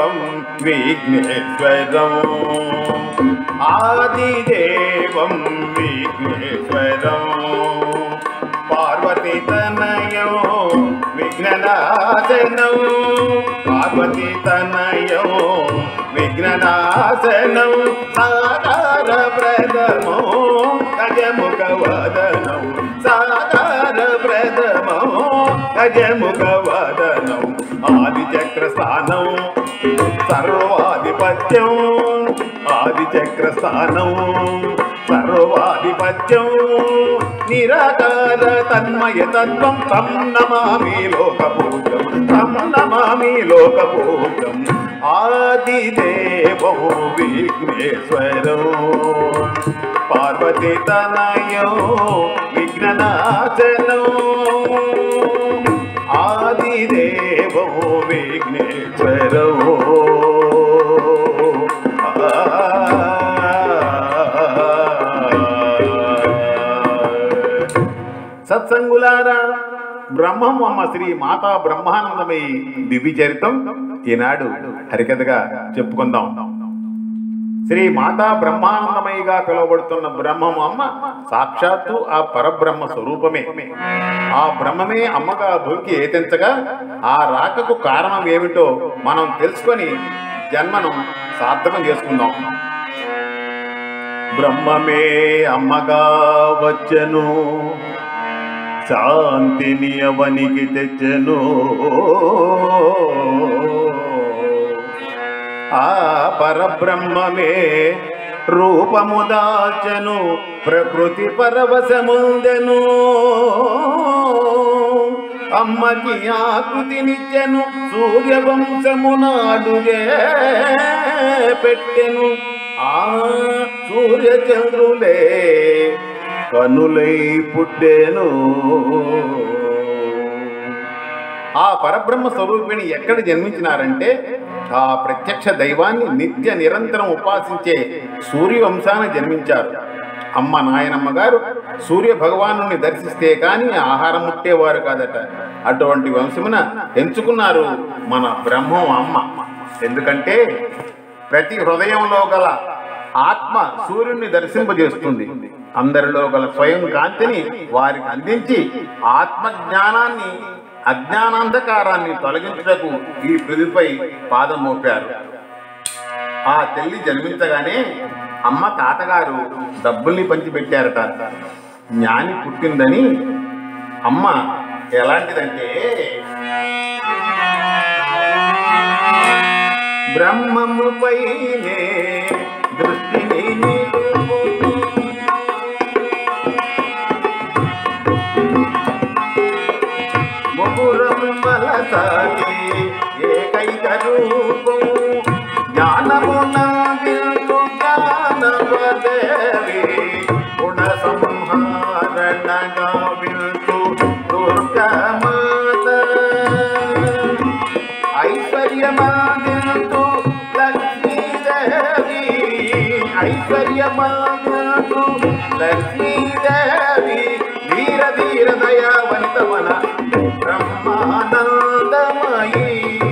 ఆదిదేవం విఘ్నేశ్వరం ఆదిదేవం విఘ్నేశ్వరం పార్వతీ తనయం విఘ్ననాశనం పార్వతీ తనయం విఘ్ననాశనం సాకార ప్రథమో గజముఖ వదనం సాకార ప్రథమో గజముఖ వదనం ఆదిచక్ర స్థానం సర్వాధిపత్యం ఆదిచక్ర స్థానం సర్వాధిపత్యం నిరాకార తన్మయ తత్వం తం నమామి లోకపూజం తం నమామి లోకపూజం ఆదిదేవో విఘ్నేశ్వరం పార్వతీ తనయో విఘ్ననాశనం ఆదిదేవో విఘ్నేశ్వరం సత్సంగులారా బ్రహ్మం అమ్మ శ్రీ మాతా బ్రహ్మానందమై దివ్య చరితం ఈనాడు హరికథగా చెప్పుకుందాం శ్రీ మాతా బ్రహ్మానందమయిగా పిలువబడుతున్న బ్రహ్మం అమ్మ సాక్షాత్తు ఆ పరబ్రహ్మ స్వరూపమే ఆ బ్రహ్మమే అమ్మగా భూమికి ఏతించగా ఆ రాకకు కారణం ఏమిటో మనం తెలుసుకొని జన్మను సార్థకం చేసుకుందాం బ్రహ్మమే అమ్మగా వచ్చెను శాంతిని అవనికి తెచ్చెను ఆ పరబ్రహ్మమే రూపము దాల్చెను ప్రకృతి పరవశముందెను అమ్మకి ఆకృతినిచ్చెను సూర్యవంశమునాడుగే పెట్టెను ఆ సూర్యచంద్రులే కనులై పుట్టెను ఆ పరబ్రహ్మ స్వరూపిణి ఎక్కడ జన్మించినారంటే ఆ ప్రత్యక్ష దైవాన్ని నిత్య నిరంతరం ఉపాసించే సూర్యవంశాన జన్మించారు అమ్మ నాయనమ్మ గారు సూర్య భగవాను దర్శిస్తే కానీ ఆహారం ముట్టేవారు కాదట అటువంటి వంశమున ఎంచుకున్నారు మన బ్రహ్మం అమ్మ ఎందుకంటే ప్రతి హృదయంలో గల ఆత్మ సూర్యుడిని దర్శింపజేస్తుంది అందరిలో గల స్వయం కాంతిని వారికి అందించి ఆత్మ జ్ఞానాన్ని అజ్ఞానాంధకారాన్ని తొలగించుటకు ఈ పృథిపై పాదం మోపారు ఆ తల్లి జన్మించగానే అమ్మ తాతగారు డబ్బుల్ని పంచిపెట్టారట జ్ఞాని పుట్టిందని అమ్మ ఎలాంటిదంటే బ్రహ్మముపైనే దృష్టిని నిలుపు. ముగురమ్మల సాటి ఏకైక రూపం జ్ఞానమునందించు జ్ఞానపదేవి గుణ సంహారణగా వింటూ దుర్గమాత ఐశ్వర్యమాదింతు లక్ష్మీదేవి ఐశ్వర్యమాదింతు లక్ష్మీదేవి ధీర ధీర దయావంతమన బ్రహ్మానందమయీ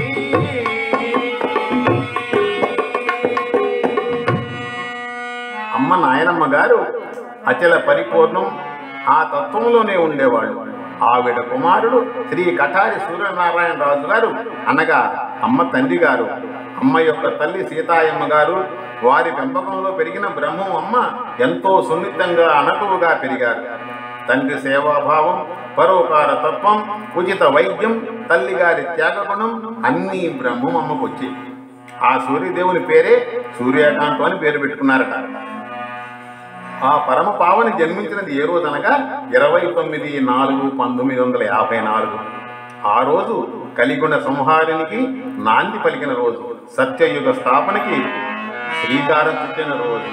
అమ్మ నాయనమ్మ గారు అచల పరిపూర్ణం ఆ తత్వంలోనే ఉండేవాళ్ళు ఆవిడ కుమారుడు శ్రీ కఠారి సూర్యనారాయణ రాజు గారు అనగా అమ్మ తండ్రి గారు అమ్మ యొక్క తల్లి సీతాయమ్మ గారు వారి పెంపకంలో పెరిగిన బ్రహ్మం అమ్మ ఎంతో సున్నితంగా అనటువుగా పెరిగారు తండ్రి సేవాభావం పరోపకార తత్వం ఉచిత వైద్యం తల్లిగారి త్యాగగుణం అన్నీ బ్రహ్మం అమ్మకు వచ్చాయి ఆ సూర్యదేవుని పేరే సూర్యకాంతం అని పేరు పెట్టుకున్నారట ఆ పరమ పావని జన్మించినది ఏ రోజు అనగా ఇరవై తొమ్మిది నాలుగు పంతొమ్మిది వందల యాభై నాలుగు ఆ రోజు కలిగుణ సంహారానికి నాంది పలికిన రోజు సత్యయుగ స్థాపనకి శ్రీకారం చుట్టిన రోజు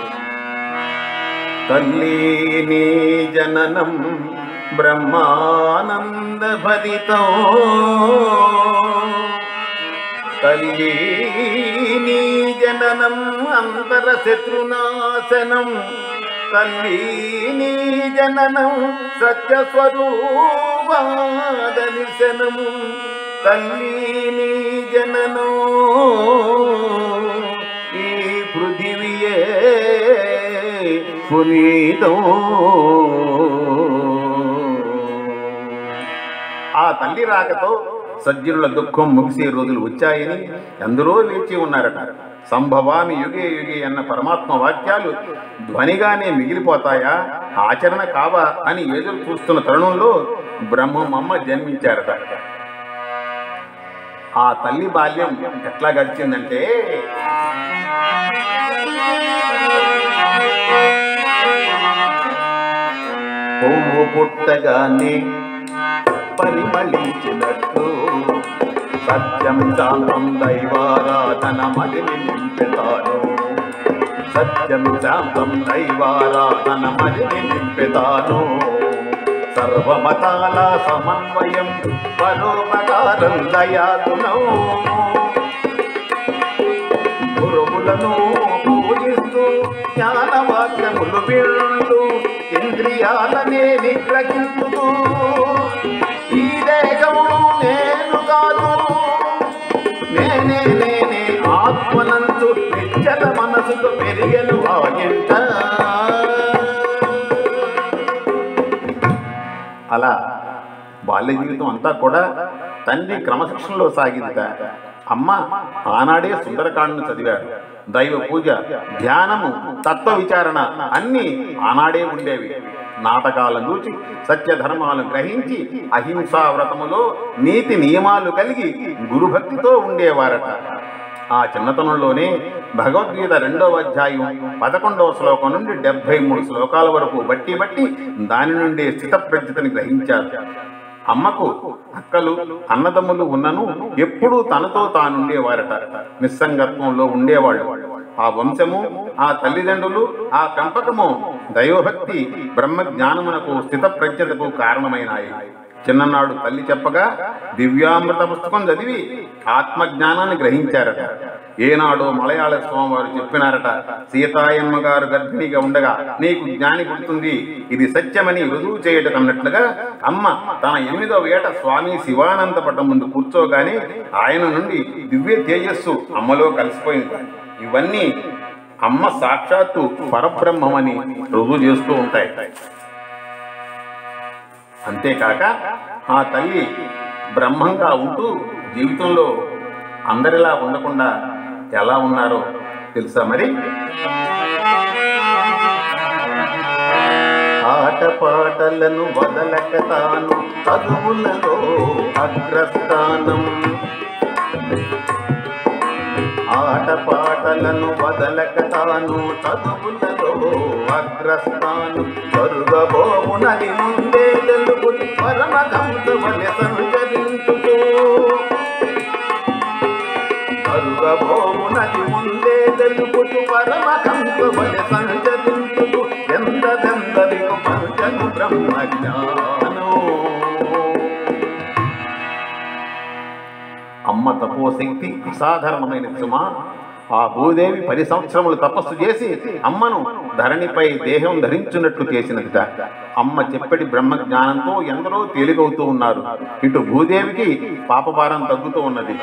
తల్లి నీ జననం బ్రహ్మానంద భరితం తల్లి నీ జననం అంతర శత్రునాశనం తల్లి నీ జననం సత్య స్వరూపాదనిశనము తల్లి నీ జననం పునీతం ఆ తల్లి రాకతో సజ్జనుల దుఃఖం ముగిసే రోజులు వచ్చాయని ఎందరో వేచి ఉన్నారట సంభవామి యుగే యుగే అన్న పరమాత్మ వాక్యాలు ధ్వనిగానే మిగిలిపోతాయా ఆచరణ కావా అని ఎదురు చూస్తున్న తరుణంలో బ్రహ్మమ్మ జన్మించారట ఆ తల్లి బాల్యం ఎట్లా గడిచిందంటే పువ్వు పుట్టగానే పరిమళించినట్టు సత్యం శాంతం దైవారాధన మదిని నింపెతాను సత్యం శాంతం దైవారాధన మదిని నింపెతాను సర్వమతాల సమన్వయం పరోపకారం దయాగుణం గురువులను పూజిస్తూ జ్ఞానవాక్యములు వింటూ ఇంద్రియాలనే నిగ్రహించుతూ ఈ దేహమును నేను కాదు నేనే నేనే ఆత్మనందు నిశ్చల మనసుతో పెరిగను ఆగింట అలా బాల్య జీవితం అంతా కూడా తండ్రి క్రమశిక్షణలో సాగిందిట అమ్మ ఆనాడే సుందరకాండను చదివారు దైవ పూజ ధ్యానము తత్వ విచారణ అన్నీ ఆనాడే ఉండేవి నాటకాలను చూచి సత్యధర్మాలను గ్రహించి అహింసా వ్రతములో నీతి నియమాలు కలిగి గురుభక్తితో ఉండేవారట ఆ చిన్నతనంలోనే భగవద్గీత రెండవ అధ్యాయం పదకొండవ శ్లోకం నుండి డెబ్బై మూడు శ్లోకాల వరకు బట్టి బట్టి దాని నుండి స్థితప్రజ్ఞతని గ్రహించారు అమ్మకు అక్కలు అన్నదమ్ములు ఉన్నను ఎప్పుడూ తనతో తానుండేవారట నిస్సంగత్వంలో ఉండేవాళ్ళు ఆ వంశము ఆ తల్లిదండ్రులు ఆ పెంపకము దైవభక్తి బ్రహ్మ జ్ఞానమునకు స్థితప్రజ్ఞతకు కారణమైనాయి చిన్ననాడు తల్లి చెప్పగా దివ్యామృత పుస్తకం చదివి ఆత్మజ్ఞానాన్ని గ్రహించారట ఏనాడో మలయాళ స్వామివారు చెప్పినారట సీతాయమ్మ గారు గర్భిణిగా ఉండగా నీకు జ్ఞాని పుడుతుంది ఇది సత్యమని రుజువు చేయటం అన్నట్లుగా అమ్మ తన ఎనిమిదవ ఏట స్వామి శివానంద పటం ముందు కూర్చోగానే ఆయన నుండి దివ్య తేజస్సు అమ్మలో కలిసిపోయింది ఇవన్నీ అమ్మ సాక్షాత్తు పరబ్రహ్మమని రుజువు చేస్తూ ఉంటాయి అంతేకాక ఆ తల్లి బ్రహ్మంగా ఉంటూ జీవితంలో అందరిలా ఉండకుండా ఎలా ఉన్నారో తెలుసా మరి ఆటపాటలను వదలక తాను చదువులలో అగ్రస్థానం ఆటపాటలను వదలక తాను చదువులలో అగ్రస్థానం కరుగబోమునని ముందే తెలుగు పరమకంస వలె సంచరించుతూ కరుగబోమునని ముందే తెలుగు పరమకంస వలె సంచరించుతూ ఎందెందరికు పంచను బ్రహ్మజ్ఞానం అమ్మ తపోశక్తి అసాధారణమైన సుమా ఆ భూదేవి పది సంవత్సరములు తపస్సు చేసి అమ్మను ధరణిపై దేహం ధరించున్నట్లు చేసినదిట అమ్మ చెప్పటి బ్రహ్మ జ్ఞానంతో ఎందరో తేలిగవుతూ ఉన్నారు ఇటు భూదేవికి పాపభారం తగ్గుతూ ఉన్నది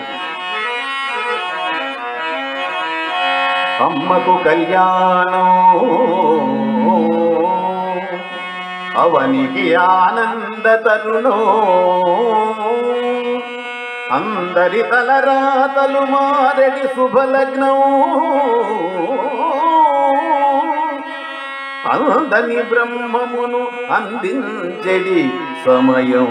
అమ్మకు కళ్యాణం అవనికి ఆనంద తరుణం అందరి తలరాతలు మారడి శుభలగ్నం అందని బ్రహ్మమును అందించెడి సమయం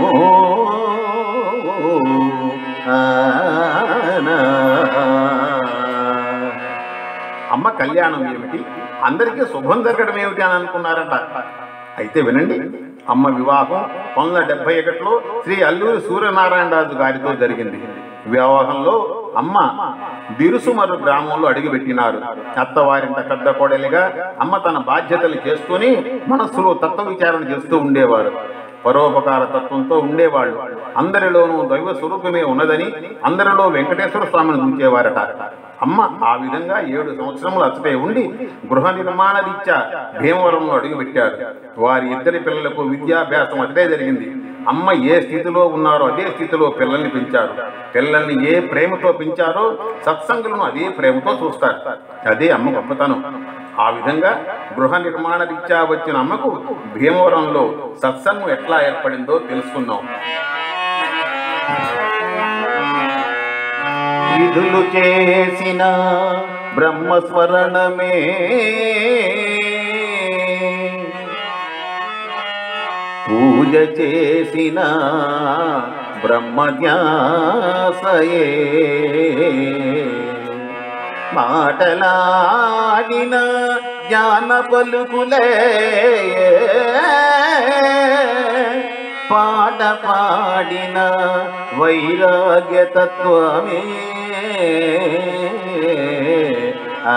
అమ్మ కళ్యాణం ఏమిటి అందరికీ శుభం జరగడం ఏమిటి అని అనుకున్నారట అయితే వినండి అమ్మ వివాహం పంతొమ్మిది వందల డెబ్బై ఒకటిలో శ్రీ అల్లూరి సూర్యనారాయణరాజు గారితో జరిగింది వివాహంలో అమ్మ బిరుసుమరు గ్రామంలో అడుగుపెట్టినారు అత్తవారింట పెద్ద కోడలిగా అమ్మ తన బాధ్యతలు చేస్తూనే మనస్సులో తత్వ విచారణ చేస్తూ ఉండేవారు పరోపకార తత్వంతో ఉండేవాళ్ళు అందరిలోనూ దైవ స్వరూపమే ఉన్నదని అందరిలో వెంకటేశ్వర స్వామిని చూచేవారట అమ్మ ఆ విధంగా ఏడు సంవత్సరములు అచ్చటే ఉండి గృహ నిర్మాణ రీత్యా భీమవరంలో అడుగుపెట్టారు వారి ఇద్దరి పిల్లలకు విద్యాభ్యాసం అక్కడే జరిగింది అమ్మ ఏ స్థితిలో ఉన్నారో అదే స్థితిలో పిల్లల్ని పెంచారు పిల్లల్ని ఏ ప్రేమతో పెంచారో సత్సంగులను అదే ప్రేమతో చూస్తారు అదే అమ్మ గొప్పతనం ఆ విధంగా గృహ నిర్మాణ రీత్యా వచ్చిన అమ్మకు భీమవరంలో సత్సంగం ఎట్లా ఏర్పడిందో తెలుసుకుందాం విధులు చేసిన బ్రహ్మస్మరణమే పూజ చేసిన బ్రహ్మధ్యాసయే మాటలాడిన జ్ఞాన పలుకులే పాట పాడిన వైరాగ్య తత్వమే ఆ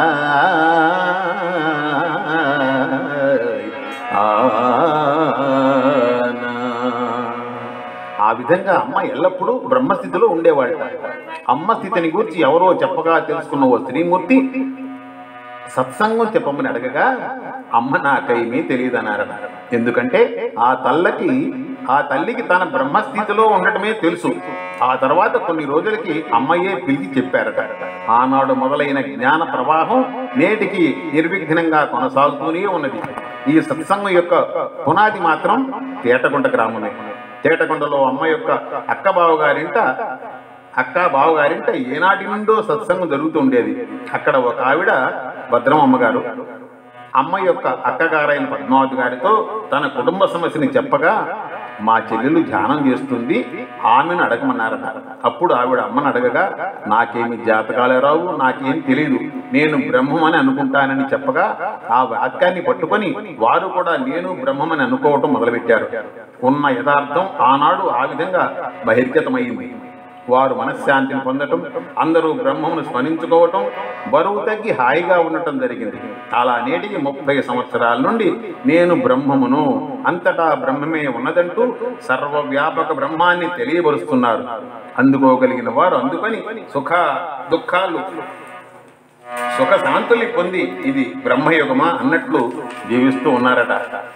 ఆ విధంగా అమ్మ ఎల్లప్పుడూ బ్రహ్మస్థితిలో ఉండేవాళ్ళ అమ్మ స్థితిని గురించి ఎవరో చెప్పగా తెలుసుకున్న ఓ స్త్రీమూర్తి సత్సంగం చెప్పమని అడగగా అమ్మ నాకేమీ తెలియదన్నారట ఎందుకంటే ఆ తల్లకి ఆ తల్లికి తన బ్రహ్మస్థితిలో ఉండటమే తెలుసు ఆ తర్వాత కొన్ని రోజులకి అమ్మయ్యే పిలిచి చెప్పారట ఆనాడు మొదలైన జ్ఞాన ప్రవాహం నేటికి నిర్విఘ్నంగా కొనసాగుతూనే ఉన్నది ఈ సత్సంగం యొక్క పునాది మాత్రం తేటగుంట గ్రామమే తేటకొండలో అమ్మ యొక్క అక్క బావగారింట అక్క బావగారింట ఏనాటి నుండో సత్సంగం జరుగుతూ ఉండేది అక్కడ ఒక ఆవిడ భద్రమమ్మ గారు అమ్మ యొక్క అక్కగారైన పద్మావతి గారితో తన కుటుంబ సమస్యని చెప్పగా మా చెల్లెలు ధ్యానం చేస్తుంది ఆమెను అడగమన్నారట అప్పుడు ఆవిడ అమ్మని అడగగా నాకేమి జాతకాలే రావు నాకేం తెలియదు నేను బ్రహ్మమని అనుకుంటానని చెప్పగా ఆ వాక్యాన్ని పట్టుకొని వారు కూడా నేను బ్రహ్మమని అనుకోవటం మొదలుపెట్టారు ఉన్న యథార్థం ఆనాడు ఆ విధంగా బహిర్గతమైంది వారు మనశ్శాంతిని పొందటం అందరూ బ్రహ్మమును స్మరించుకోవటం బరువు తగ్గి హాయిగా ఉండటం జరిగింది అలా నేటికి ముప్పై సంవత్సరాల నుండి నేను బ్రహ్మమును అంతటా బ్రహ్మమే ఉన్నదంటూ సర్వవ్యాపక బ్రహ్మాన్ని తెలియబరుస్తున్నారు అందుకోగలిగిన వారు అందుకని సుఖ దుఃఖాలు సుఖ శాంతుల్ని పొంది ఇది బ్రహ్మయుగమా అన్నట్లు జీవిస్తూ ఉన్నారట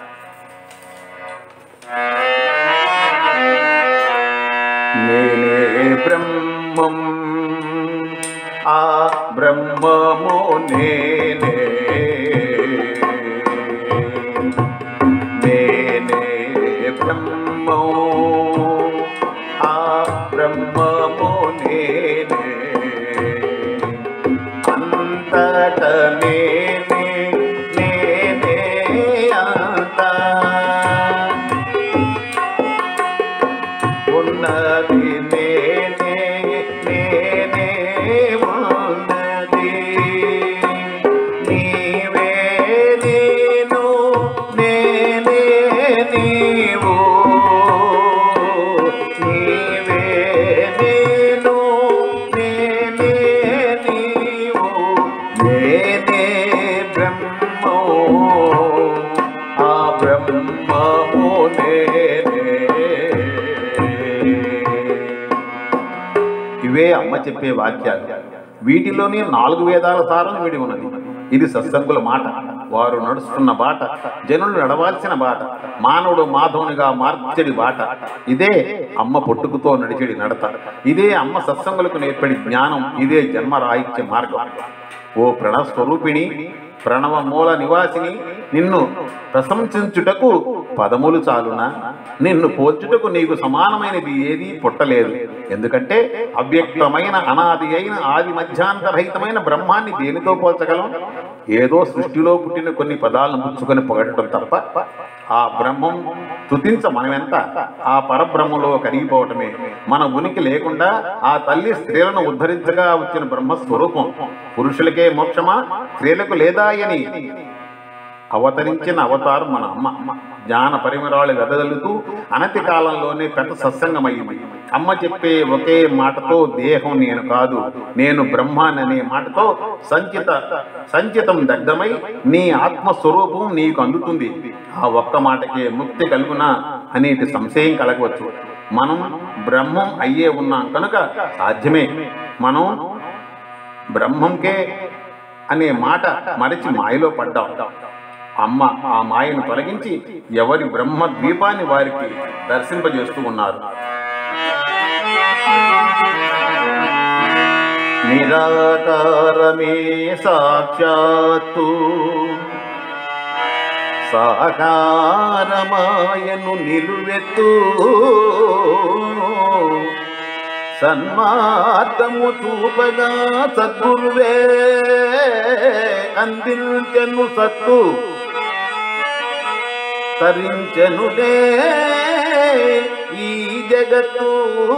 నేనే బ్రహ్మం ఆ బ్రహ్మము నేనే నేనే బ్రహ్మం ఆ బ్రహ్మము నేనే అంతట నేనే నేనే అంతా ఉన్నది నేనే నేనే ఉన్నది నీవే నేను నేనే నీవు నీవే నేను నేనే నీవు నేనే బ్రహ్మో ఆ బ్రహ్మము నేనే ఇవే అమ్మ చెప్పే వాక్యాలు వీటిలోనే నాలుగు వేదాల సారం వీడి ఉన్నది ఇది సత్సంగుల మాట వారు నడుస్తున్న బాట జనులు నడవాల్సిన బాట మానవుడు మాధవునిగా మార్చడి బాట ఇదే అమ్మ పొట్టుకుతో నడిచెడి నడత ఇదే అమ్మ సత్సంగులకు నేర్పడి జ్ఞానం ఇదే జన్మరాహిత్య మార్గం ఓ ప్రణస్వరూపిణి ప్రణవ మూల నివాసిని నిన్ను ప్రశంసించుటకు పదములు చాలునా నిన్ను పోల్చుటకు నీకు సమానమైనది ఏదీ పుట్టలేదు ఎందుకంటే అవ్యక్తమైన అనాది అయిన ఆది మధ్యాంతరహితమైన బ్రహ్మాన్ని దేనితో పోల్చగలం ఏదో సృష్టిలో పుట్టిన కొన్ని పదాలను పుచ్చుకొని పొగడటం తప్ప ఆ బ్రహ్మం తుతించ మనమెంత ఆ పరబ్రహ్మలో కరిగిపోవటమే మన ఉనికి లేకుండా ఆ తల్లి స్త్రీలను ఉద్ధరించగా వచ్చిన బ్రహ్మస్వరూపం పురుషులకే మోక్షమా స్త్రీలకు లేదా అని అవతరించిన అవతారం మన అమ్మ జ్ఞాన పరిమరాలు వెదజల్లుతూ అనతి కాలంలోనే పెద్ద సత్సంగమయ్యింది అమ్మ చెప్పే ఒకే మాటతో దేహం నేను కాదు నేను బ్రహ్మాన్ అనే మాటతో సంచిత సంచితం దగ్ధమై నీ ఆత్మస్వరూపం నీకు అందుతుంది ఆ ఒక్క మాటకే ముక్తి కలుగునా అనేటి సంశయం కలగవచ్చు మనం బ్రహ్మం అయ్యే ఉన్నాం కనుక సాధ్యమే మనం బ్రహ్మంకే అనే మాట మరచి మాయలో పడ్డాం అమ్మ ఆ మాయను తొలగించి ఎవరి బ్రహ్మ ద్వీపాన్ని వారికి దర్శింపజేస్తూ ఉన్నారు నిరాకారమే సాక్షాత్తు సాకారమాయను నిలువెత్తు సన్మార్గము చూపగా సద్గురువే అందించెను సత్తు తరించెనులే ఈ జగత్తు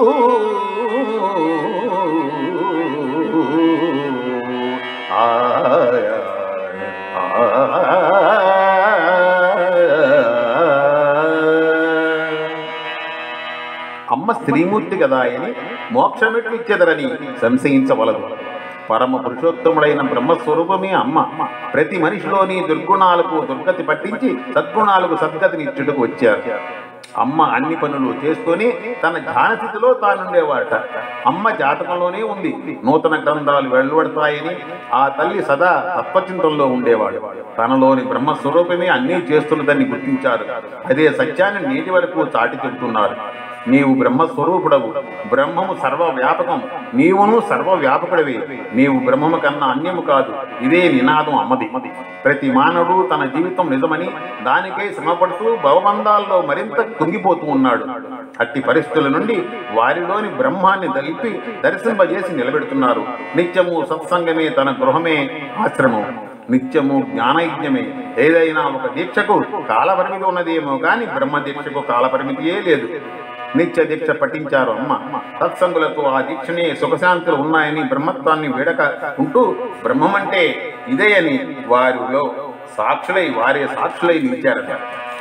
అమ్మ స్త్రీమూర్తి కదా అని మోక్షమెట్లు ఇచ్చెదరని సంశయించవలదు పరమ పురుషోత్తముడైన బ్రహ్మస్వరూపమే అమ్మ ప్రతి మనిషిలోని దుర్గుణాలకు దుర్గతి పట్టించి సద్గుణాలకు సద్గతిని ఇచ్చుటకు వచ్చారు అమ్మ అన్ని పనులు చేస్తూనే తన ధ్యానస్థితిలో తానుండేవాట అమ్మ జాతకంలోనే ఉంది నూతన గ్రంథాలు వెలువడతాయని ఆ తల్లి సదా తత్వచింతంలో ఉండేవాడు తనలోని బ్రహ్మస్వరూపమే అన్నీ చేస్తున్నదని గుర్తించారు అదే సత్యాన్ని నేటి వరకు చాటి చెబుతున్నారు నీవు బ్రహ్మస్వరూపుడవు బ్రహ్మము సర్వవ్యాపకం నీవును సర్వవ్యాపకుడివి నీవు బ్రహ్మము కన్నా అన్యము కాదు ఇదే నినాదం అమ్మది ప్రతి మానవుడు తన జీవితం నిజమని దానికై శ్రమపడుతూ భవబంధాల్లో మరింత కుంగిపోతూ ఉన్నాడు అట్టి పరిస్థితుల నుండి వారిలోని బ్రహ్మాన్ని దలిపి దర్శింపజేసి నిలబెడుతున్నారు నిత్యము సత్సంగమే తన గృహమే ఆశ్రమం నిత్యము జ్ఞానయజ్ఞమే ఏదైనా ఒక దీక్షకు కాలపరిమితి ఉన్నదేమో కానీ బ్రహ్మ దీక్షకు కాలపరిమితియే లేదు నిత్య దీక్ష పఠించారు అమ్మ సత్సంగులకు ఆ దీక్షనే సుఖశాంతులు ఉన్నాయని బ్రహ్మత్వాన్ని వేడక ఉంటూ బ్రహ్మమంటే ఇదే అని వారిలో సాక్షులై వారే సాక్షులై నిలిచారట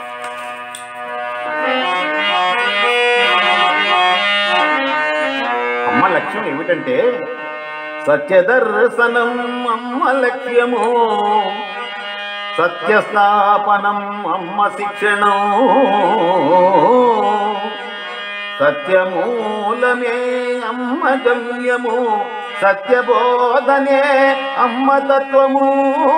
అమ్మ లక్ష్యం ఏమిటంటే సత్యదర్శనం అమ్మ లక్ష్యము సత్యస్థాపనం అమ్మ శిక్షణం సత్యమూలమే అమ్మ గమ్యము సత్యబోధనే అమ్మ తత్వము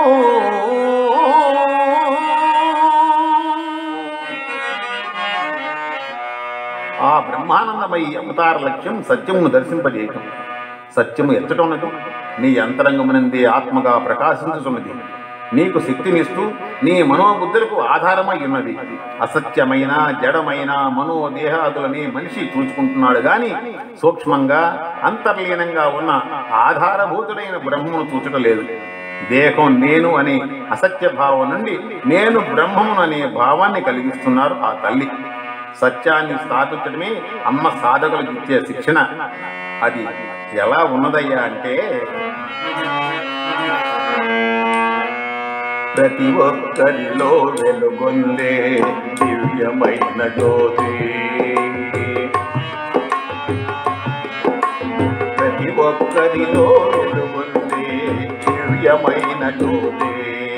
ఆ బ్రహ్మానందమయ్యి అవతార లక్ష్యం సత్యమును దర్శింపజేయటం సత్యము ఎచ్చటన్నది నీ అంతరంగమునందే ఆత్మగా ప్రకాశించుతున్నది నీకు శక్తినిస్తూ నీ మనోబుద్ధులకు ఆధారమై ఉన్నది అసత్యమైన జడమైన మనోదేహాదులని మనిషి చూచుకుంటున్నాడు గాని సూక్ష్మంగా అంతర్లీనంగా ఉన్న ఆధారభూతుడైన బ్రహ్మను చూచటలేదు దేహం నేను అనే అసత్య భావం నుండి నేను బ్రహ్మమును అనే భావాన్ని కలిగిస్తున్నారు ఆ తల్లి సత్యాన్ని స్థాపించడమే అమ్మ సాధకులకు ఇచ్చే శిక్షణ అది ఎలా ఉన్నదయ్యా అంటే ప్రతి ఒక్కరిలో వెలుగొందే దివ్యమైన జ్యోతి ప్రతి ఒక్కరిలో వెలుగొందే దివ్యమైన జ్యోతి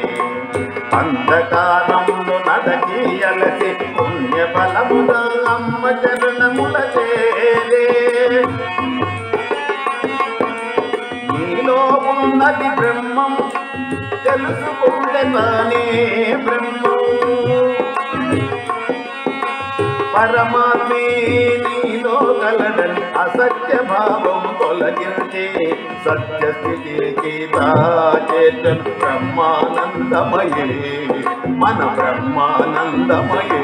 అంధకారంలో నదకి అలసి పుణ్య బలముగా అమ్మ చరణముల చేరే నీలో ఉన్నది బ్రహ్మం తెలుసుకుంటే తానే బ్రహ్మం పరమాత్మే నీలో కలడని అసత్య భావం తొలగించే సత్య స్థితికి చేతన్ బ్రహ్మానందమయే మన బ్రహ్మానందమయే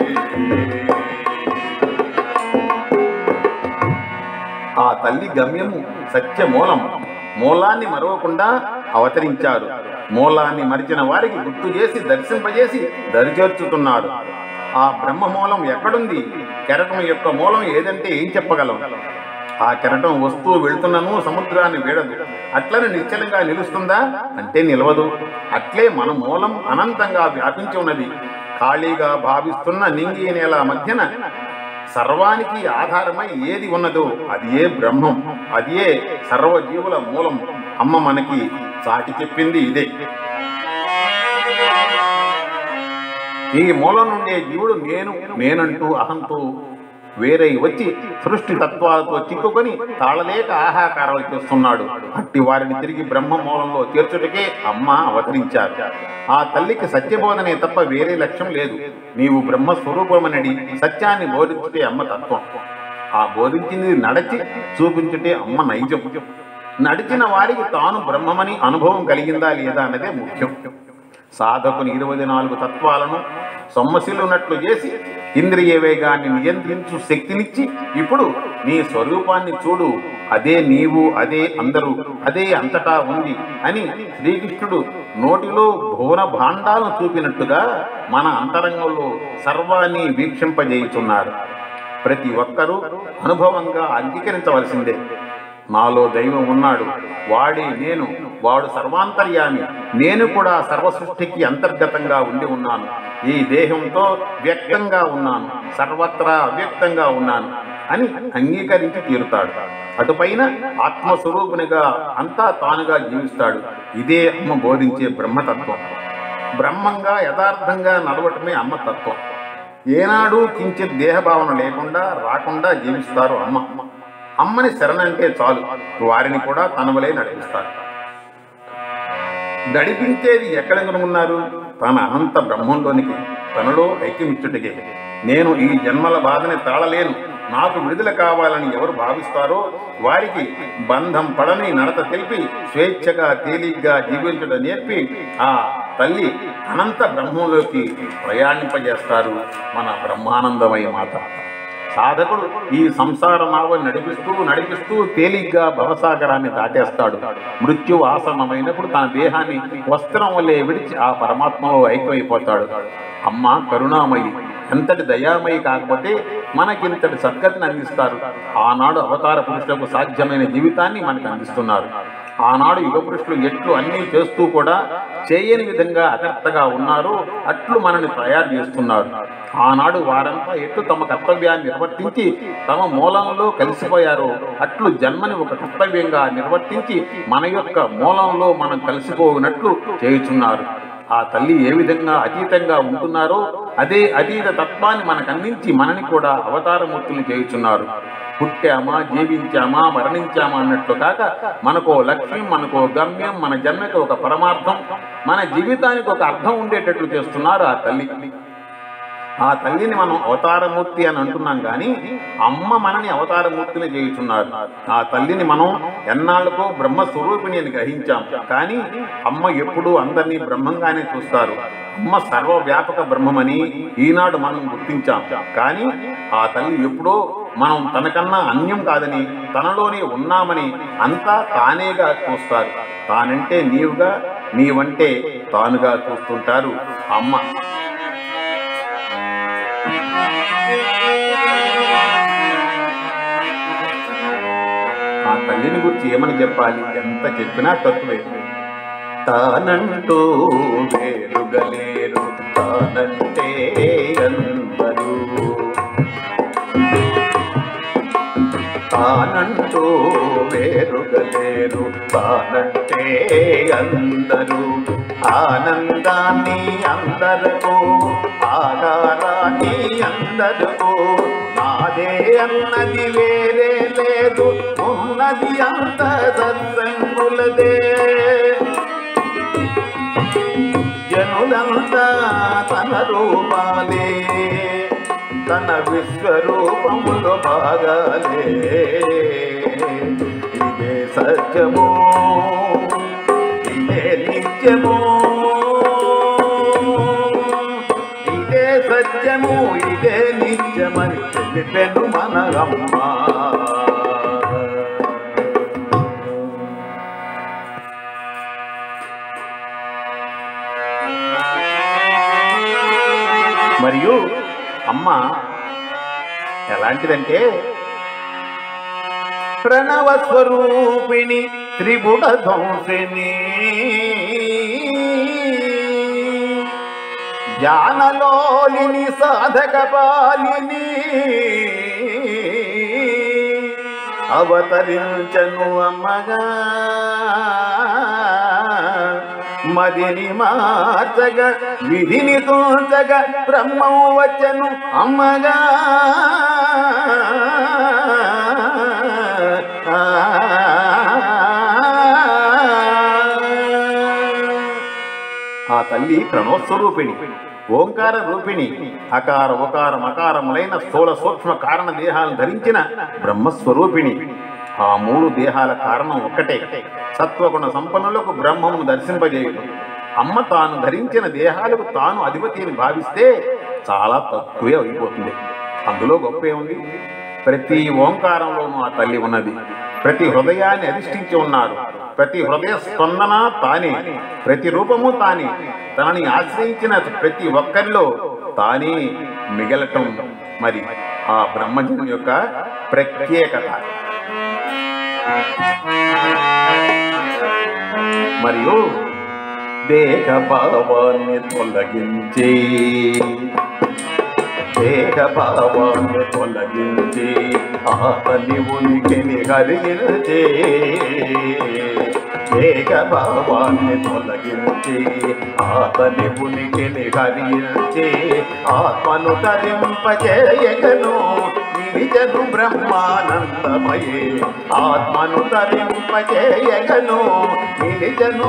ఆ తల్లి గమ్యము సత్య మూలం మూలాన్ని మరవకుండా అవతరించారు మూలాన్ని మరిచిన వారికి గుర్తు చేసి దర్శింపజేసి దరిచేర్చుతున్నారు ఆ బ్రహ్మ మూలం ఎక్కడుంది కెరటం యొక్క మూలం ఏదంటే ఏం చెప్పగలం ఆ కెరటం వస్తూ వెళ్తున్నను సముద్రాన్ని వీడదు అట్లని నిశ్చలంగా నిలుస్తుందా అంటే నిలవదు అట్లే మన మూలం అనంతంగా వ్యాపించి ఉన్నది ఖాళీగా భావిస్తున్న నింగి నేల మధ్యన సర్వానికి ఆధారమై ఏది ఉన్నదో అది ఏ బ్రహ్మం అది ఏ సర్వజీవుల మూలం అమ్మ మనకి చాటి చెప్పింది ఇదే ఈ మూలం నుండే జీవుడు నేను నేనంటూ అహంతో వేరై వచ్చి సృష్టి తత్వాలతో చిక్కుకొని తాళలేక ఆహాకారాలు చేస్తున్నాడు అట్టి వారిని తిరిగి బ్రహ్మ మూలంలో చేర్చుటకే అమ్మ అవతరించారు ఆ తల్లికి సత్యబోధనే తప్ప వేరే లక్ష్యం లేదు నీవు బ్రహ్మ స్వరూపమనడి సత్యాన్ని బోధించుటే అమ్మ తత్వం ఆ బోధించింది నడచి చూపించుటే అమ్మ నైజం నడిచిన వారికి తాను బ్రహ్మమని అనుభవం కలిగిందా లేదా అన్నదే ముఖ్యం సాధకుని ఇరవై నాలుగు తత్వాలను సొమ్మసిల్లునట్లు చేసి ఇంద్రియ వేగాన్ని నియంత్రించు శక్తినిచ్చి ఇప్పుడు నీ స్వరూపాన్ని చూడు అదే నీవు అదే అందరూ అదే అంతటా ఉంది అని శ్రీకృష్ణుడు నోటిలో భువన భాండాలను చూపినట్టుగా మన అంతరంగంలో సర్వాన్ని వీక్షింపజేయుచున్నారు ప్రతి ఒక్కరూ అనుభవంగా అంగీకరించవలసిందే నాలో దైవం ఉన్నాడు వాడే నేను వాడు సర్వాంతర్యామి నేను కూడా సర్వ సృష్టికి అంతర్గతంగా ఉండి ఉన్నాను ఈ దేహంతో వ్యక్తంగా ఉన్నాను సర్వత్రా అవ్యక్తంగా ఉన్నాను అని అంగీకరించి తీరుతాడు అటుపైన ఆత్మస్వరూపునిగా అంతా తానుగా జీవిస్తాడు ఇదే అమ్మ బోధించే బ్రహ్మతత్వం బ్రహ్మంగా యథార్థంగా నడవటమే అమ్మ తత్వం ఏనాడు కించిత్ దేహభావన లేకుండా రాకుండా జీవిస్తారు అమ్మ అమ్మని శరణంటే చాలు వారిని కూడా తనవలే నడిపిస్తారు నడిపించేది ఎక్కడ కనుగొన్నారు తన అనంత బ్రహ్మంలోనికి తనలో ఐక్యమిచ్చుటకే నేను ఈ జన్మల బాధని తాళలేను నాకు విడుదల కావాలని ఎవరు భావిస్తారో వారికి బంధం పడని నడత తెలిపి స్వేచ్ఛగా తేలిగ్గా జీవించడం నేర్పి ఆ తల్లి అనంత బ్రహ్మంలోకి ప్రయాణింపజేస్తారు మన బ్రహ్మానందమయ మాత సాధకుడు ఈ సంసార నావని నడిపిస్తూ నడిపిస్తూ తేలిగ్గా భవసాగరాన్ని దాటేస్తాడు మృత్యు ఆసన్నమైనప్పుడు తన దేహాన్ని వస్త్రం వల్లే విడిచి ఆ పరమాత్మలో ఐక్యమైపోతాడు అమ్మ కరుణామయి ఎంతటి దయామయి కాకపోతే మనకింతటి సద్గతిని అందిస్తారు ఆనాడు అవతార పురుషులకు సాధ్యమైన జీవితాన్ని మనకు అందిస్తున్నారు ఆనాడు యుగ పురుషులు ఎట్లు అన్నీ చేస్తూ కూడా చేయని విధంగా అకర్తగా ఉన్నారో అట్లు మనల్ని తయారు చేస్తున్నారు ఆనాడు వారంతా ఎట్లు తమ కర్తవ్యాన్ని నిర్వర్తించి తమ మూలంలో కలిసిపోయారో అట్లు జన్మని ఒక కర్తవ్యంగా నిర్వర్తించి మన యొక్క మూలంలో మనం కలిసిపోయినట్లు చేయుచున్నారు ఆ తల్లి ఏ విధంగా అతీతంగా ఉంటున్నారో అదే అతీత తత్వాన్ని మనకు అందించి మనని కూడా అవతారమూర్తులు చేయుచున్నారు పుట్టామా జీవించామా మరణించామా అన్నట్లు కాక మనకో లక్ష్యం మనకో గమ్యం మన జన్మకి ఒక పరమార్థం మన జీవితానికి ఒక అర్థం ఉండేటట్లు చేస్తున్నారు ఆ తల్లి ఆ తల్లిని మనం అవతారమూర్తి అని అంటున్నాం కానీ అమ్మ మనని అవతారమూర్తిని చేయుచున్నారు ఆ తల్లిని మనం ఎన్నాళ్ళకో బ్రహ్మస్వరూపిణి అని గ్రహించాం కానీ అమ్మ ఎప్పుడూ అందరినీ బ్రహ్మంగానే చూస్తారు అమ్మ సర్వవ్యాపక బ్రహ్మమని ఈనాడు మనం గుర్తించాం కానీ ఆ తల్లి ఎప్పుడో మనం తనకన్నా అన్యం కాదని తనలోనే ఉన్నామని అంతా తానేగా చూస్తారు తానంటే నీవుగా నీవంటే తానుగా చూస్తుంటారు అమ్మ ఆ తల్లిని గురించి ఏమని చెప్పాలి ఎంత చెప్పినా తక్కువే తానంటూ వేరుగలేరు తానంటే అందరూ తానంటూ వేరుగలేరు తానంటే అందరూ ఆనందాన్ని అందరకు ఆధారాన్ని అందరకు నాదే అన్నది వేరే లేదు ఉన్నది అంత సత్సంగులదే జనులంతా తన రూపాలే తన విశ్వరూపములో భాగాలే ఇదే సత్యము ఇదే నిత్యము ఇదే సత్యము ఇదే నిత్యమని తెలిపెను మన అమ్మ మరియు అమ్మ ఎలాంటిదంటే ప్రణవ స్వరూపిణి త్రిగుణ ధ్వంసిని జ్ఞానలోలిని సాధక పాలిని అవతరించను అమ్మగా మదిని మార్చగ విధిని తోచగ బ్రహ్మం వచ్చను అమ్మగా ఆ తల్లి ప్రణోస్వరూపిణి ఓంకార రూపిణి అకార ఉకార మకారములైన స్థూల సూక్ష్మ కారణ దేహాలను ధరించిన బ్రహ్మస్వరూపిణి ఆ మూడు దేహాల కారణం ఒక్కటే సత్వగుణ సంపన్నులకు బ్రహ్మమును దర్శింపజేయడం అమ్మ తాను ధరించిన దేహాలకు తాను అధిపతి అని భావిస్తే చాలా తక్కువే అయిపోతుంది అందులో గొప్ప ఉంది ప్రతి ఓంకారంలోనూ ఆ తల్లి ఉన్నది ప్రతి హృదయాన్ని అధిష్ఠించి ఉన్నారు ప్రతి హృదయ స్పందన తానే ప్రతి రూపము తానే తనని ఆశ్రయించిన ప్రతి ఒక్కరిలో తానే మిగలటం మరి ఆ బ్రహ్మజన్ యొక్క ప్రత్యేకత మరియు దేహ భావాన్ని తొలగించి దేహ భావాన్ని తొలగించి ఆతని ఉనికిని హరించే దేహ భావాన్ని తొలగించి ఆతని ఉనికిని హరించే ఆత్మను తరింపజేయగను నిజను బ్రహ్మానందమయే ఆత్మను తరింపజేయగను నిజను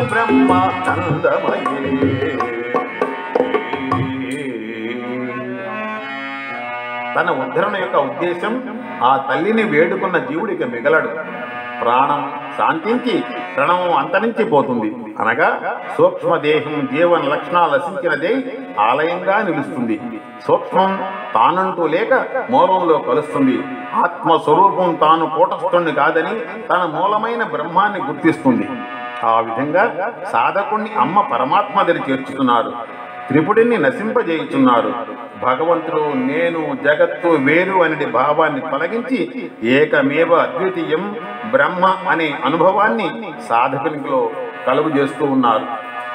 బ్రహ్మానందమయే తన ఉద్ధరణ యొక్క ఉద్దేశం ఆ తల్లిని వేడుకున్న జీవుడికి మిగలడు ప్రాణం శాంతించి ప్రణవం అంతరించిపోతుంది అనగా సూక్ష్మదేహం జీవన లక్షణాలు నశించినదే ఆలయంగా నిలుస్తుంది సూక్ష్మం తానంటూ లేక మూలంలో కలుస్తుంది ఆత్మస్వరూపం తాను కూటస్థుణ్ణి కాదని తన మూలమైన బ్రహ్మాన్ని గుర్తిస్తుంది ఆ విధంగా సాధకుణ్ణి అమ్మ పరమాత్మ దగ్గర చేర్చుతున్నారు త్రిపుడిని నశింపజేయుచున్నారు భగవంతుడు నేను జగత్తు వేరు అనే భావాన్ని తొలగించి ఏకమేవ అద్వితీయం బ్రహ్మ అనే అనుభవాన్ని సాధకునిలో కలుగు చేస్తూ ఉన్నారు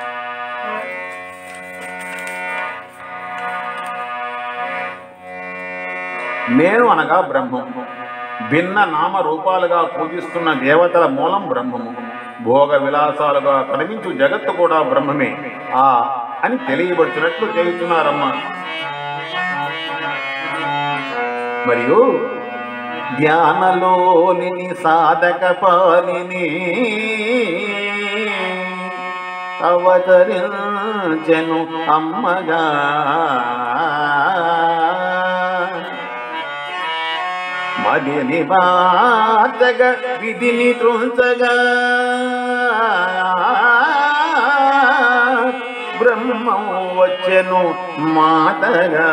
నేను అనగా బ్రహ్మము భిన్న నామ రూపాలుగా పూజిస్తున్న దేవతల మూలం బ్రహ్మము భోగ విలాసాలుగా కనిపించు జగత్తు కూడా బ్రహ్మమే ఆ అని తెలియబడుతున్నట్లు చేయుతున్నారమ్మ మరియు ధ్యానలోని సాధక పాలిని అవతరించెను అమ్మగా మదిని బాతగ విధిని త్రుంచగా బ్రహ్మం వచ్చెను మాతగా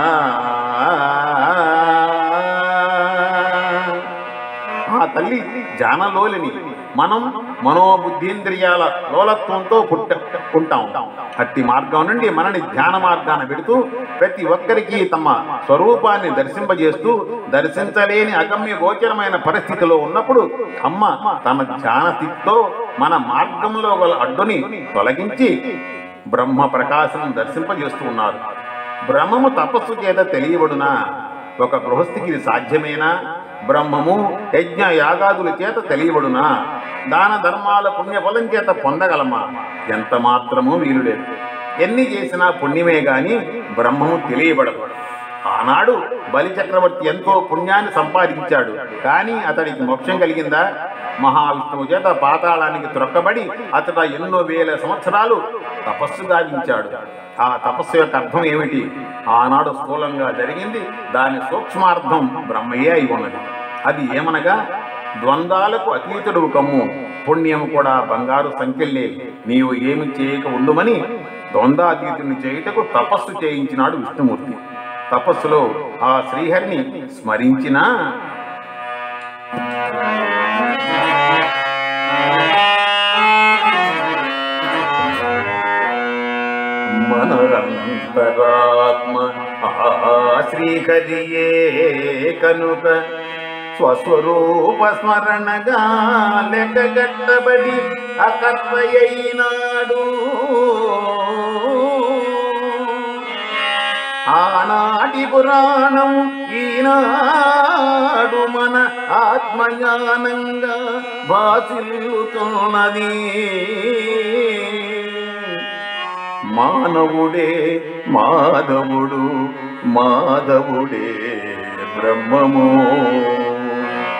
ఆ తల్లి జానలోలిని మనం మనోబుద్ధీంద్రియాల లోలత్వంతో పుట్ట ఉంటాం అట్టి మార్గం నుండి మనని ధ్యాన మార్గాన పెడుతూ ప్రతి ఒక్కరికి తమ స్వరూపాన్ని దర్శింపజేస్తూ దర్శించలేని అగమ్య గోచరమైన పరిస్థితిలో ఉన్నప్పుడు అమ్మ తన ధ్యాన స్థితితో మన మార్గంలో గల అడ్డుని తొలగించి బ్రహ్మ ప్రకాశం దర్శింపజేస్తూ ఉన్నారు బ్రహ్మము తపస్సు చేత తెలియబడునా ఒక గృహస్థికి ఇది సాధ్యమేనా బ్రహ్మము యజ్ఞ యాగాదుల చేత తెలియబడునా దాన ధర్మాల పుణ్యఫలం చేత పొందగలమా ఎంత మాత్రమూ వీలు లేదు ఎన్ని చేసినా పుణ్యమే గాని బ్రహ్మము తెలియబడదు ఆనాడు బలి చక్రవర్తి ఎంతో పుణ్యాన్ని సంపాదించాడు కానీ అతడికి మోక్షం కలిగిందా మహావిష్ణువు చేత పాతాళానికి త్రొక్కబడి అతడు ఎన్నో వేల సంవత్సరాలు తపస్సు గావించాడు ఆ తపస్సు యొక్క అర్థం ఏమిటి ఆనాడు స్థూలంగా జరిగింది దాని సూక్ష్మార్థం బ్రహ్మయే అయి ఉన్నది అది ఏమనగా ద్వంద్వాలకు అతీతుడు కమ్ము పుణ్యం కూడా బంగారు సంఖ్యలే నీవు ఏమి చేయక ఉండుమని ద్వంద్వాతీతుని చేయుటకు తపస్సు చేయించినాడు విష్ణుమూర్తి తపస్సులో ఆ శ్రీహరిని స్మరించినా మనరంతరాత్మ ఆ శ్రీహరియే కనుక స్వస్వరూప స్మరణగా లెక్కగట్టబడి అకర్తయైనాడు ఆనాటి పురాణం ఈనాడు మన ఆత్మజ్ఞానంగా భాసిల్లుతున్నది మానవుడే మాధవుడు మాధవుడే బ్రహ్మము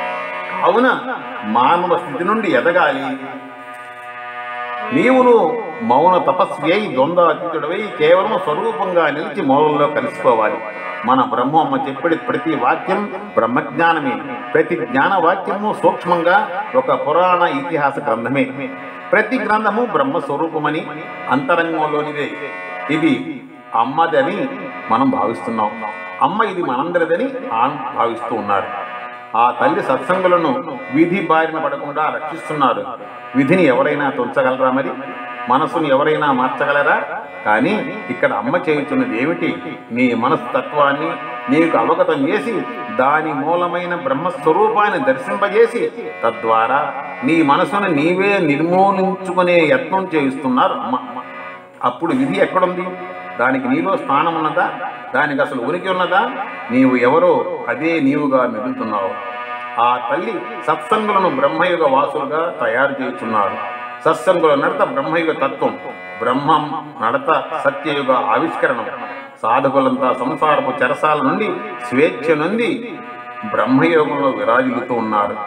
కావున మానవ స్థితి నుండి ఎదగాలి నీవును మౌన తపస్వి అయి ద్వంద్వ అతీతుడవై కేవలం స్వరూపంగా నిలిచి మౌనంలో కలిసిపోవాలి మన బ్రహ్మమ్మ చెప్పే ప్రతి వాక్యం బ్రహ్మజ్ఞానమే ప్రతి జ్ఞాన వాక్యము సూక్ష్మంగా ఒక పురాణ ఇతిహాస గ్రంథమే ప్రతి గ్రంథము బ్రహ్మస్వరూపమని అంతరంగంలోనిదే ఇది అమ్మదని మనం భావిస్తున్నాం అమ్మ ఇది మనందరిదని ఆన్ భావిస్తూ ఉన్నారు ఆ తల్లి సత్సంగులను విధి బారిన పడకుండా రక్షిస్తున్నారు విధిని ఎవరైనా తుంచగలరా మరి మనసును ఎవరైనా మార్చగలరా కానీ ఇక్కడ అమ్మ చేయుచున్నది ఏమిటి నీ మనస్తత్వాన్ని నీకు అవగతం చేసి దాని మూలమైన బ్రహ్మస్వరూపాన్ని దర్శింపజేసి తద్వారా నీ మనసును నీవే నిర్మూలించుకునే యత్నం చేయిస్తున్నారు అమ్మ అప్పుడు విధి ఎక్కడుంది దానికి నీలో స్థానం ఉన్నదా దానికి అసలు ఉనికి ఉన్నదా నీవు ఎవరో అదే నీవుగా మిగులుతున్నావు ఆ తల్లి సత్సంగులను బ్రహ్మయుగ వాసులుగా తయారు చేస్తున్నారు సత్సంగుల నడత బ్రహ్మయుగ తత్వం బ్రహ్మం నడత సత్యయుగ ఆవిష్కరణం సాధకులంతా సంసారపు చెరసాల నుండి స్వేచ్ఛ నుండి బ్రహ్మయోగంలో విరాజిల్లుతూ ఉన్నారు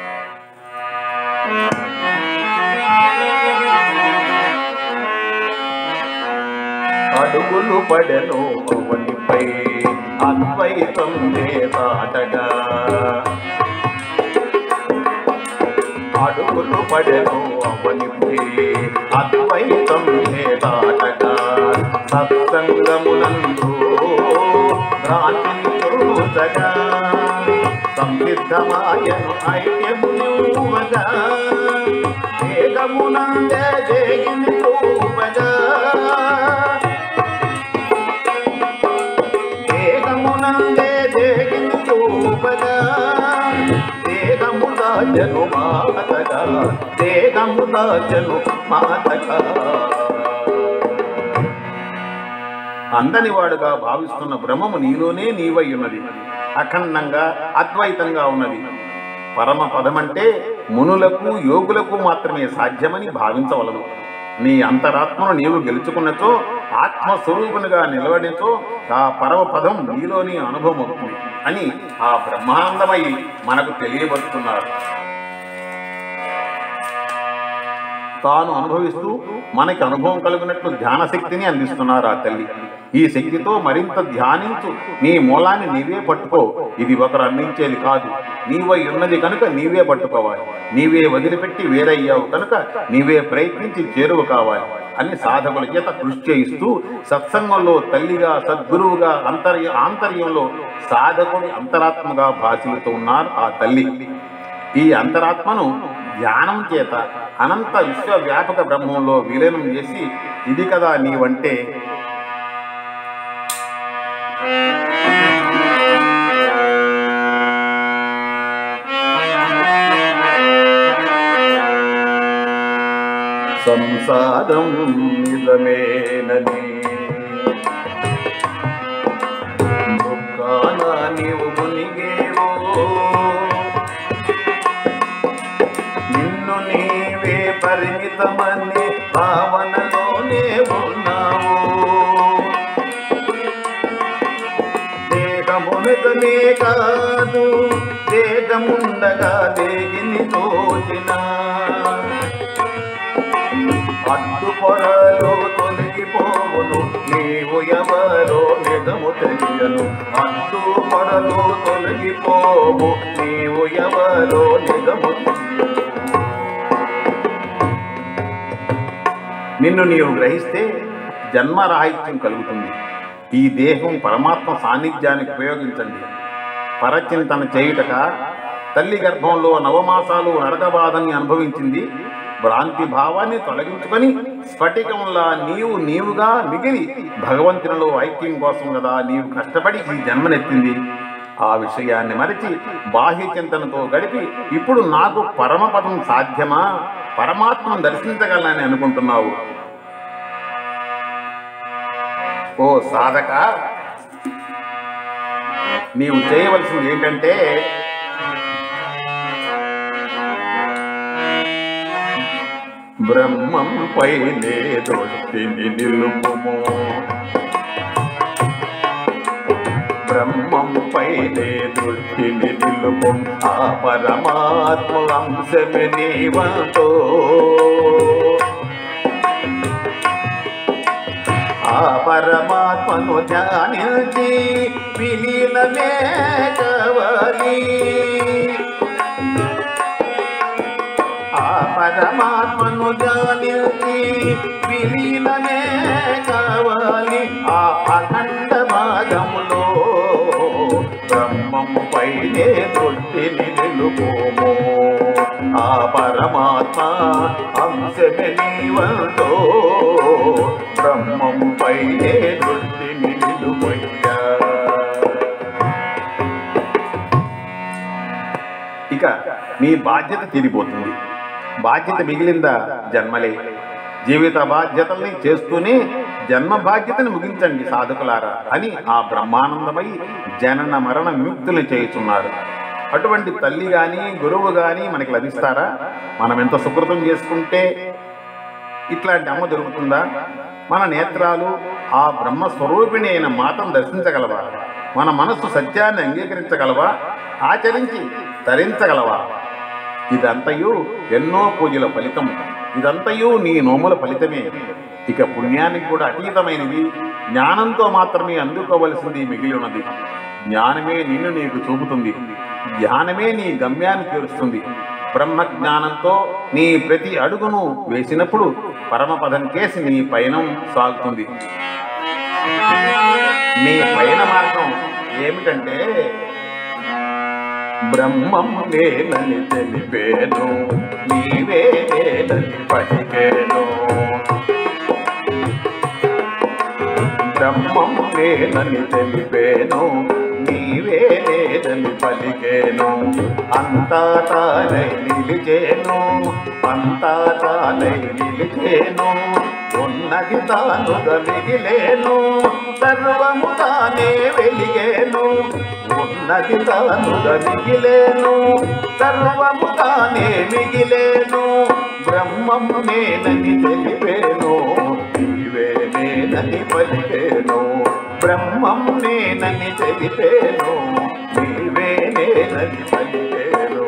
అడుగులు పడెను పవనిపై అద్వైతం వేదాటగా అడుగులు పడెను అవనిపై అద్వైతం వేదాటగా సత్సంగమునందు భ్రాంతిని చూసగా సంసిద్ధమాయను ఐక్యము నువ్వగా వేగమునందే వేగిని చూపగా దేహమునందే దేహిని చూపగా దేహము దాచను మాతగా దేహము దాచను మాతగా అందని వాడుగా భావిస్తున్న బ్రహ్మము నీలోనే నీవై ఉన్నది అఖండంగా అద్వైతంగా ఉన్నది పరమ పదమంటే మునులకు యోగులకు మాత్రమే సాధ్యమని భావించవలదు నీ అంతరాత్మను నీవు గెలుచుకున్నచో ఆత్మస్వరూపునిగా నిలబడినచో ఆ పరమ పదం నీలోని అనుభవం అవుతుంది అని ఆ బ్రహ్మాండమై మనకు తెలియబడుతున్నారు తాను అనుభవిస్తూ మనకి అనుభవం కలిగినట్లు ధ్యాన శక్తిని అందిస్తున్నారు ఆ తల్లి ఈ శక్తితో మరింత ధ్యానించు నీ మూలాన్ని నీవే పట్టుకో ఇది ఒకరు అందించేది కాదు నీవై ఉన్నది కనుక నీవే పట్టుకోవాలి నీవే వదిలిపెట్టి వేరయ్యావు కనుక నీవే ప్రయత్నించి చేరువ కావాలి అని సాధకుల చేత కృషి చేయిస్తూ సత్సంగంలో తల్లిగా సద్గురువుగా అంతర్య ఆంతర్యంలో సాధకుడి అంతరాత్మగా భాషలుతూ ఉన్నారు ఆ తల్లి ఈ అంతరాత్మను ధ్యానం చేత అనంత విశ్వవ్యాపక బ్రహ్మంలో విలీనం చేసి ఇది కదా నీవంటే సంసారం నిజమేనని దుఃఖాన నీవు మునిగేవో నిన్ను నీవే పరిమితమని భావనలోనే ఉన్నావు దేహమునితమే కాదు దేహముండగా దేగిని తోచిన అడ్డు పొరలు తొలగిపోవును నీవు ఎవరో నిజము తెలియను అడ్డు పొరలు తొలగిపోవు నీవు ఎవరో నిజము తెలియను నిన్ను నీవు గ్రహిస్తే జన్మరాహిత్యం కలుగుతుంది ఈ దేహం పరమాత్మ సాన్నిధ్యానికి ఉపయోగించండి పరచింతన చేయుటక తల్లి గర్భంలో నవమాసాలు నరకబాధని అనుభవించింది భ్రాంతి భావాన్ని తొలగించుకొని స్ఫటికంలా నీవు నీవుగా మిగిలి భగవంతునిలో ఐక్యం కోసం కదా నీవు కష్టపడి ఈ జన్మనెత్తింది ఆ విషయాన్ని మరచి బాహ్య చింతనతో గడిపి ఇప్పుడు నాకు పరమపదం సాధ్యమా పరమాత్మను దర్శించగలనని అనుకుంటున్నావు ఓ సాధక నీవు చేయవలసింది ఏంటంటే బ్రహ్మంపై దృష్టిని నిలుపుము బ్రహ్మంపై దృష్టిని నిలుపు ఆ పరమాత్మ అంశమే నీవంతో ఆ పరమాత్మను ధ్యానించి విలీనమే కావాలి ఆ పరమాత్మను ధ్యానించి విలీనమే కావాలి ఆ అఖండ భాగములో బ్రహ్మము పైనే దృష్టిని నిలుపోము ఆ పరమాత్మ అంశమే నీవంతో బ్రహ్మము పైనే దృష్టిని నిలుపయ్యా ఇక మీ బాధ్యత తీరిపోతుంది బాధ్యత మిగిలిందా జన్మలే జీవిత బాధ్యతల్ని చేస్తూనే జన్మ బాధ్యతను ముగించండి సాధకులారా అని ఆ బ్రహ్మానందమై జనన మరణ విముక్తులు చేయుచున్నారు అటువంటి తల్లి గాని గురువు గాని మనకి లభిస్తారా మనం ఎంత సుకృతం చేసుకుంటే ఇట్లాంటి అమ్మ దొరుకుతుందా మన నేత్రాలు ఆ బ్రహ్మ స్వరూపిణి అయిన మాతను దర్శించగలవా మన మనస్సు సత్యాన్ని అంగీకరించగలవా ఆచరించి తరించగలవా ఇదంతయు ఎన్నో పూజల ఫలితం ఇదంతయు నీ నోముల ఫలితమే ఇక పుణ్యానికి కూడా అతీతమైనది జ్ఞానంతో మాత్రమే అందుకోవలసింది మిగిలి ఉన్నది జ్ఞానమే నిన్ను నీకు చూపుతుంది జ్ఞానమే నీ గమ్యాన్ని చేరుస్తుంది బ్రహ్మ జ్ఞానంతో నీ ప్రతి అడుగును వేసినప్పుడు పరమపదం కేసి నీ పయనం సాగుతుంది నీ పయన మార్గం ఏమిటంటే బ్రహ్మం నేనని తెలిపేను నీవే నేనని పలికేను బ్రహ్మం నేనని తెలిపేను నీవే నేనని పలికేను అంతా తానై నిలిచేను అంతా తానై నిలిచేను ఉన్నది తానుగా మిగిలేను సర్వము తానే వెలిగేను ఉన్నది తానుగా మిగిలేను సర్వము తానే మిగిలేను బ్రహ్మము నేనని తెలిపేను నీవే నేనని పలికేను బ్రహ్మం నేనని తెలిపేను నీవే నేనని పలికేను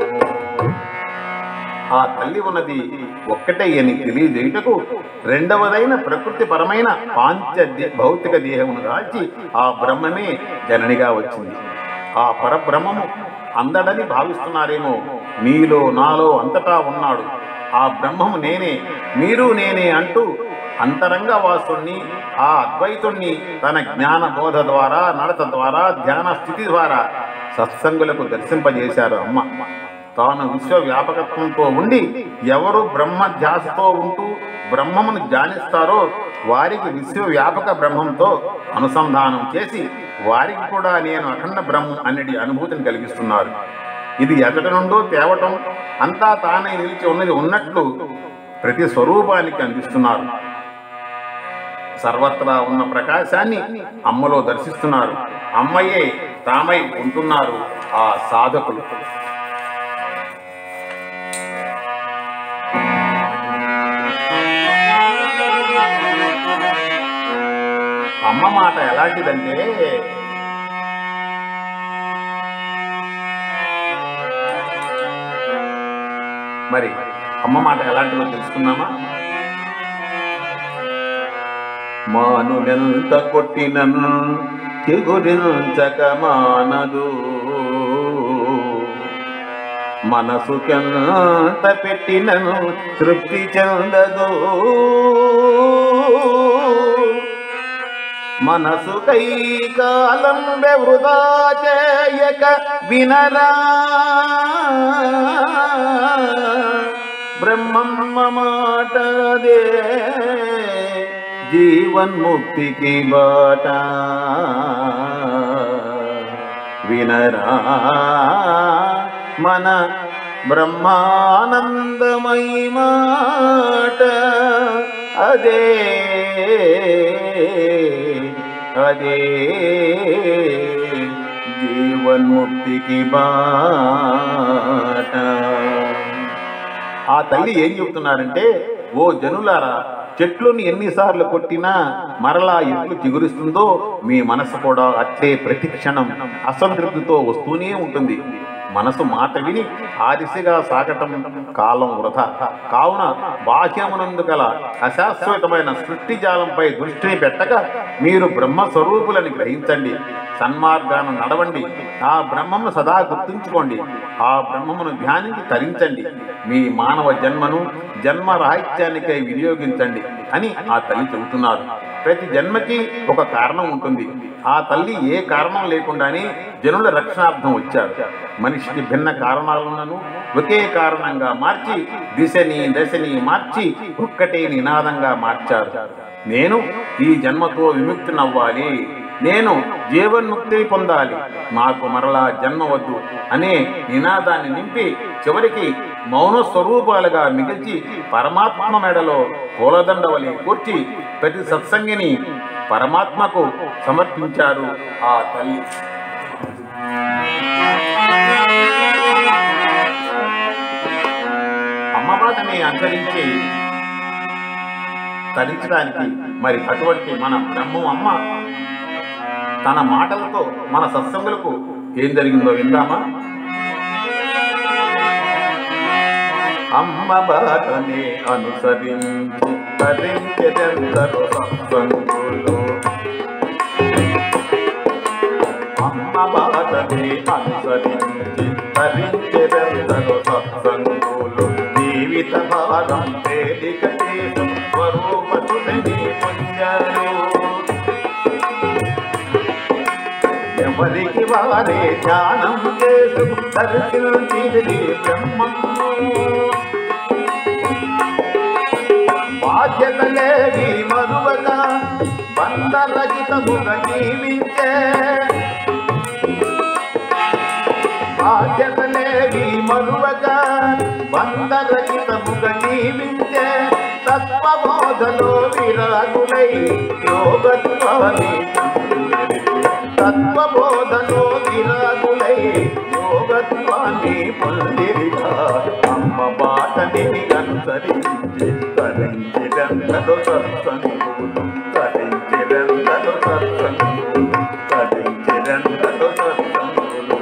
ఆ తల్లి ఉన్నది ఒక్కటే అని తెలియజేయుటకు రెండవదైన ప్రకృతి పరమైన పాంచ దే- భౌతిక దేహమును దాల్చి ఆ బ్రహ్మమే జననిగా వచ్చింది ఆ పరబ్రహ్మము అందడని భావిస్తున్నారేమో నీలో నాలో అంతటా ఉన్నాడు ఆ బ్రహ్మము నేనే మీరు నేనే అంటూ అంతరంగ వాసుణ్ణి ఆ అద్వైతుణ్ణి తన జ్ఞాన బోధ ద్వారా నడత ద్వారా ధ్యాన స్థితి ద్వారా సత్సంగులకు దర్శింపజేశారు అమ్మ తాను విశ్వవ్యాపకత్వంతో ఉండి ఎవరు బ్రహ్మ ధ్యాసతో ఉంటూ బ్రహ్మమును ధ్యానిస్తారో వారికి విశ్వవ్యాపక బ్రహ్మంతో అనుసంధానం చేసి వారికి కూడా నేను అఖండ బ్రహ్మం అనేది అనుభూతిని కలిగిస్తున్నారు ఇది ఎతటి నుండో తేవటం అంతా తానే నిలిచి ఉన్నది ఉన్నట్లు ప్రతి స్వరూపానికి అందిస్తున్నారు సర్వత్రా ఉన్న ప్రకాశాన్ని అమ్మలో దర్శిస్తున్నారు అమ్మయే తామై ఉంటున్నారు ఆ సాధకులు అమ్మ మాట ఎలాంటిదంటే మరి అమ్మ మాట ఎలాంటిదో తెలుసుకుందామా మానులెంత కొట్టినను చిగురించక మానదు మనసుకెంత పెట్టినను తృప్తి చెందదు మనసు కై కాలం వృధా చేయక వినరా బ్రహ్మమ్మ మాటదే జీవన్ముక్తికి బాట వినరా మన బ్రహ్మానందమై మాట అదే అదే జీవన్ముక్తికి బాట ఆ తల్లి ఏం చెబుతున్నారంటే ఓ జనులారా చెట్లుని ఎన్నిసార్లు కొట్టినా మరలా ఎట్లు చిగురిస్తుందో మీ మనసు కూడా అట్లే ప్రతి క్షణం అసంతృప్తితో వస్తూనే ఉంటుంది మనసు మాట విని ఆ దిశగా సాగటం కాలం వృధా కావున బాహ్యమునందు గల అశాశ్వతమైన సృష్టి జాలంపై దృష్టిని పెట్టక మీరు బ్రహ్మ స్వరూపులని గ్రహించండి సన్మార్గాన నడవండి ఆ బ్రహ్మమును సదా గుర్తుంచుకోండి ఆ బ్రహ్మమును ధ్యానించి తరించండి మీ మానవ జన్మను జన్మ రాహిత్యానికై వినియోగించండి అని ఆ తల్లి చెబుతున్నారు ప్రతి జన్మకి ఒక కారణం ఉంటుంది ఆ తల్లి ఏ కారణం లేకుండానే జనుల రక్షణార్థం వచ్చారు మనిషికి భిన్న కారణాలను ఒకే కారణంగా మార్చి దిశని దశని మార్చి ఒక్కటే నినాదంగా మార్చారు నేను ఈ జన్మతో విముక్తినవ్వాలి నేను జీవన్ముక్తిని పొందాలి నాకు మరలా జన్మ వద్దు అనే నినాదాన్ని నింపి చివరికి మౌన స్వరూపాలుగా మిగిల్చి పరమాత్మ మెడలో పూలదండ వలె కూర్చి ప్రతి సత్సంగిని పరమాత్మకు సమర్పించారు ఆ తల్లి అమ్మవారిని అనుసరించి తరించడానికి మరి అటువంటి మన బ్రహ్మం అమ్మ తన మాటలతో మన సత్సంగులకు ఏం జరిగిందో విందామా అమ్మ బాటని అనుసరించి తరించెదెందరు సత్సంగులు అమ్మ బాటని అనుసరించి తరించెదెందరు సత్సంగులు జీవిత భారం తేలిక చేసు స్వరూపతుని పొందారు ఎవరికి వారే ధ్యానం చేసు దర్శించి బ్రహ్మము బాధ్యతలేవి మరువక బంధరహితముగా జీవించే బాధ్యతలేవి మరువక బంధరహితముగా జీవించే తత్వబోధలో విరాగులై యోగత్వాన్ని తత్వబోధలో విరాగులై యోగత్వాన్ని పొందిరిగా అమ్మ బాటని అనుసరించి తరించిరందరు సత్సంగులు తరించిరందరు సత్సంగులు తరించిరందరు సత్సంగులు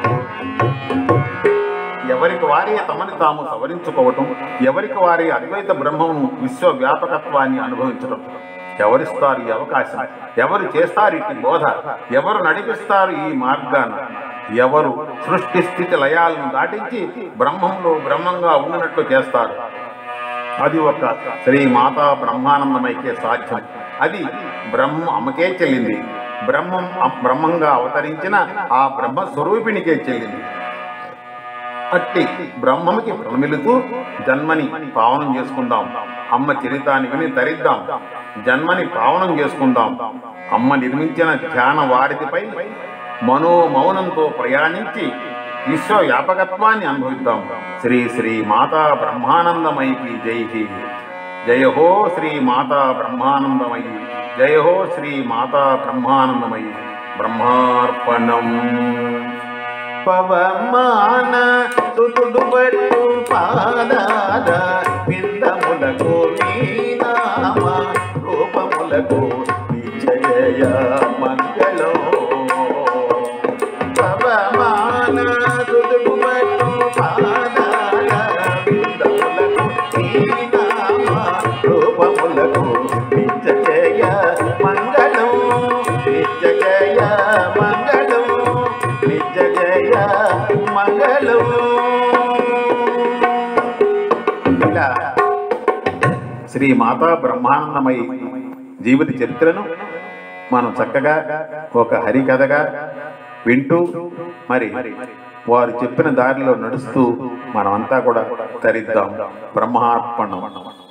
ఎవరికి వారే తమని తాము సవరించుకోవటం ఎవరికి వారే అద్వైత బ్రహ్మమును విశ్వవ్యాపకత్వాన్ని అనుభవించడం ఎవరిస్తారు ఈ అవకాశం ఎవరు చేస్తారు ఇటు బోధ ఎవరు నడిపిస్తారు ఈ మార్గాన్ని ఎవరు సృష్టి స్థితి లయాలను దాటించి బ్రహ్మంలో బ్రహ్మంగా ఉన్నట్లు చేస్తారు అది ఒక శ్రీ మాతా బ్రహ్మానందమైకే సాధ్యం అది బ్రహ్మ అమ్మకే చెల్లింది బ్రహ్మం బ్రహ్మంగా అవతరించిన ఆ బ్రహ్మ స్వరూపిణికే చెల్లింది అట్టి బ్రహ్మముకి ప్రణమిలుతూ జన్మని పావనం చేసుకుందాం అమ్మ చరితాన్ని విని తరిద్దాం జన్మని పావనం చేసుకుందాం అమ్మ నిర్మించిన ధ్యాన వారిదిపై మనోమౌనంతో ప్రయాణించి విశ్వవ్యాపకత్వాన్ని అనుభవిద్దాం శ్రీ శ్రీ మాతా బ్రహ్మానందమయికి జై హి జయ హో శ్రీ మాతా బ్రహ్మానందమయి జయ హో శ్రీ మాతా బ్రహ్మానందమయి బ్రహ్మార్పణం పవమాన సుతుడు పట్టు పాదాల విందములకు నీ నామ రూపములకు విజయ మంగళం పవమాన సుతుడు పట్టు పాదాల విందములకు నీ నామ రూపములకు విజయ మంగళం విజయ మంగళం నిజయ మంగళం ఇలా శ్రీ మాతా బ్రహ్మానందమయి జీవిత చరిత్రను మనం చక్కగా ఒక హరికథగా వింటూ మరి వారు చెప్పిన దారిలో నడుస్తూ మనమంతా కూడా తరిద్దాం బ్రహ్మార్పణం